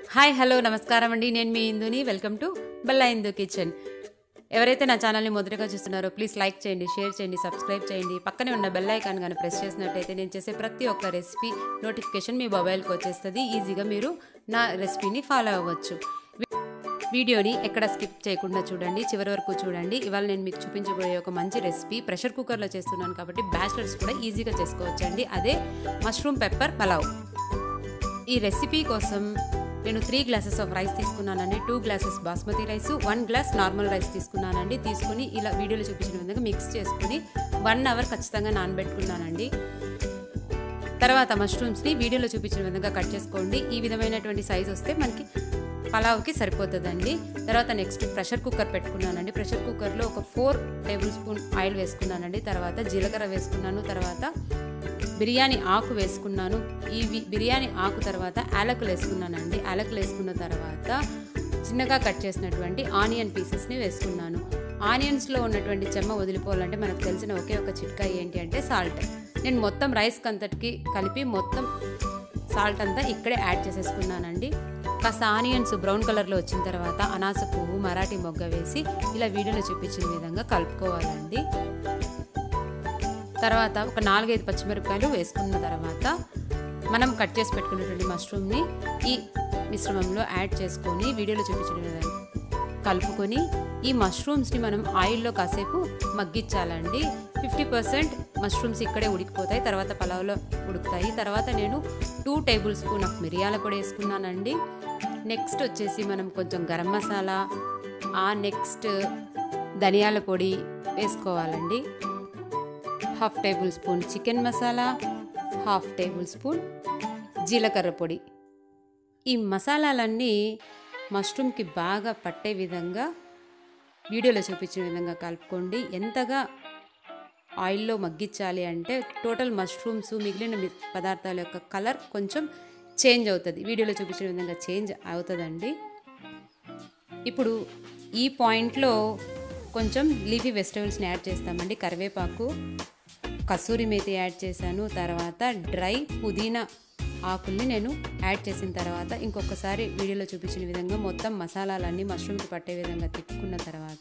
hi hello నమస్కారం అండి నేను మీ ఇందుని welcome to Balla Indu kitchen ఎవరైతే నా ఛానల్ని మొదటగా చూస్తున్నారో ప్లీజ్ లైక్ చేయండి షేర్ చేయండి సబ్స్క్రైబ్ చేయండి పక్కనే ఉన్న బెల్ ఐకాన్ కానీ ప్రెస్ చేసినట్టయితే నేను చేసే ప్రతి ఒక్క రెసిపీ నోటిఫికేషన్ మీ మొబైల్కి వచ్చేస్తుంది ఈజీగా మీరు నా రెసిపీని ఫాలో అవ్వచ్చు వీడియోని ఎక్కడ స్కిప్ చేయకుండా చూడండి చివరి వరకు చూడండి ఇవాళ నేను మీకు చూపించబోయే ఒక మంచి రెసిపీ ప్రెషర్ కుక్కర్లో చేస్తున్నాను కాబట్టి బ్యాచిలర్స్ కూడా ఈజీగా చేసుకోవచ్చండి అదే మష్రూమ్ పెప్పర్ పలావ్ ఈ రెసిపీ కోసం నేను త్రీ గ్లాసెస్ ఆఫ్ రైస్ తీసుకున్నానండి two glasses basmati rice one glass normal rice తీసుకున్నానండి తీసుకుని ఇలా వీడియోలో చూపించిన విధంగా మిక్స్ చేసుకుని వన్ అవర్ ఖచ్చితంగా నానబెట్టుకున్నానండి తర్వాత మష్రూమ్స్ని వీడియోలో చూపించిన విధంగా కట్ చేసుకోండి ఈ విధమైనటువంటి సైజ్ వస్తే మనకి పలావ్కి సరిపోతుందండి తర్వాత నెక్స్ట్ ప్రెషర్ కుక్కర్ పెట్టుకున్నానండి ప్రెషర్ కుక్కర్లో ఒక ఫోర్ టేబుల్ స్పూన్ ఆయిల్ వేసుకున్నానండి తర్వాత జీలకర్ర వేసుకున్నాను తర్వాత బిర్యానీ ఆకు వేసుకున్నాను ఈ వి- బిర్యానీ ఆకు తర్వాత యాలకులు వేసుకున్నానండి యాలకులు వేసుకున్న తర్వాత చిన్నగా కట్ చేసినటువంటి ఆనియన్ పీసెస్ని వేసుకున్నాను ఆనియన్స్లో ఉన్నటువంటి చెమ్మ వదిలిపోవాలంటే మనకు తెలిసిన ఒకే ఒక చిట్కా ఏంటి అంటే సాల్ట్ నేను మొత్తం రైస్ అంతటికి కలిపి మొత్తం సాల్ట్ అంతా ఇక్కడే యాడ్ చేసేసుకున్నానండి కాస్త ఆనియన్స్ బ్రౌన్ కలర్లో వచ్చిన తర్వాత అనాస పువ్వు మరాఠీ మొగ్గ వేసి ఇలా వీడియోలో చూపించిన విధంగా కలుపుకోవాలండి తర్వాత ఒక నాలుగైదు పచ్చిమిరపకాయలు వేసుకున్న తర్వాత మనం కట్ చేసి పెట్టుకున్నటువంటి మష్రూమ్ని ఈ మిశ్రమంలో యాడ్ చేసుకొని వీడియోలో చూపించిన విధంగా కలుపుకొని ఈ మష్రూమ్స్ని మనం ఆయిల్లో కాసేపు మగ్గించాలండి ఫిఫ్టీ పర్సెంట్ మష్రూమ్స్ ఇక్కడే ఉడికిపోతాయి తర్వాత పలావ్లో ఉడుకుతాయి తర్వాత నేను టూ టేబుల్ స్పూన్ ఆఫ్ మిరియాల పొడి వేసుకున్నానండి నెక్స్ట్ వచ్చేసి మనం కొంచెం గరం మసాలా ఆ నెక్స్ట్ ధనియాల పొడి వేసుకోవాలండి half tablespoon chicken masala half tablespoon జీలకర్ర పొడి ఈ మసాలాలన్నీ మష్రూమ్కి బాగా పట్టే విధంగా వీడియోలో చూపించిన విధంగా కలుపుకోండి ఎంతగా ఆయిల్లో మగ్గించాలి అంటే టోటల్ మష్రూమ్స్ మిగిలిన మి- పదార్థాల యొక్క కలర్ కొంచెం చేంజ్ అవుతుంది వీడియోలో చూపించిన విధంగా చేంజ్ అవుతుందండి ఇప్పుడు ఈ పాయింట్లో కొంచెం లీఫీ వెజిటబుల్స్ని యాడ్ చేస్తామండి కరివేపాకు కసూరి మేతి యాడ్ చేశాను తర్వాత డ్రై పుదీనా ఆకుల్ని నేను యాడ్ చేసిన తర్వాత ఇంకొకసారి వీడియోలో చూపించిన విధంగా మొత్తం మసాలాలన్నీ మష్రూమ్కి పట్టే విధంగా తిప్పుకున్న తర్వాత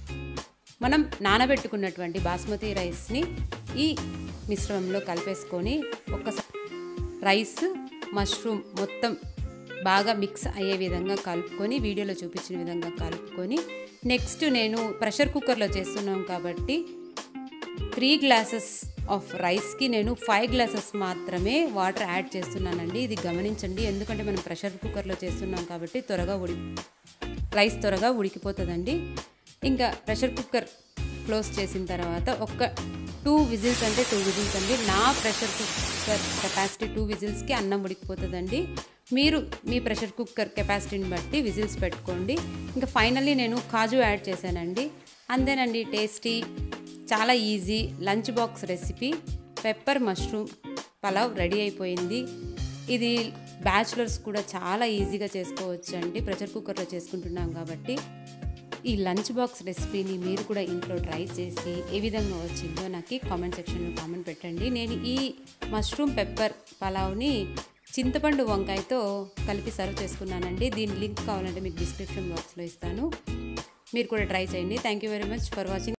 మనం నానబెట్టుకున్నటువంటి బాస్మతి రైస్ని ఈ మిశ్రమంలో కలిపేసుకొని ఒక్కసారి రైస్ మష్రూమ్ మొత్తం బాగా మిక్స్ అయ్యే విధంగా కలుపుకొని వీడియోలో చూపించిన విధంగా కలుపుకొని నెక్స్ట్ నేను ప్రెషర్ కుక్కర్లో చేస్తున్నాం కాబట్టి త్రీ గ్లాసెస్ ఆఫ్ రైస్కి నేను ఫైవ్ గ్లాసెస్ మాత్రమే వాటర్ యాడ్ చేస్తున్నానండి ఇది గమనించండి ఎందుకంటే మనం ప్రెషర్ కుక్కర్లో చేస్తున్నాం కాబట్టి త్వరగా ఉడి రైస్ త్వరగా ఉడికిపోతుందండి ఇంకా ప్రెషర్ కుక్కర్ క్లోజ్ చేసిన తర్వాత ఒక టూ విజిల్స్ అంటే టూ విజిల్స్ అండి నా ప్రెషర్ కుక్కర్ కెపాసిటీ టూ విజిల్స్కి అన్నం ఉడికిపోతుందండి మీరు మీ ప్రెషర్ కుక్కర్ కెపాసిటీని బట్టి విజిల్స్ పెట్టుకోండి ఇంకా ఫైనల్లీ నేను కాజు యాడ్ చేశానండి అంతేనండి టేస్టీ చాలా easy lunch box recipe pepper mushroom pulao ready అయిపోయింది ఇది బ్యాచులర్స్ కూడా చాలా ఈజీగా చేసుకోవచ్చు అండి ప్రెషర్ కుక్కర్లో చేసుకుంటున్నాం కాబట్టి ఈ లంచ్ బాక్స్ రెసిపీని మీరు కూడా ఇంట్లో ట్రై చేసి ఏ విధంగా వచ్చిందో నాకు కామెంట్ సెక్షన్లో కామెంట్ పెట్టండి నేను ఈ మష్రూమ్ పెప్పర్ పలావ్ని చింతపండు వంకాయతో కలిపి సర్వ్ చేసుకున్నానండి దీని లింక్ కావాలంటే మీకు డిస్క్రిప్షన్ బాక్స్లో ఇస్తాను మీరు కూడా ట్రై చేయండి thank you very much for watching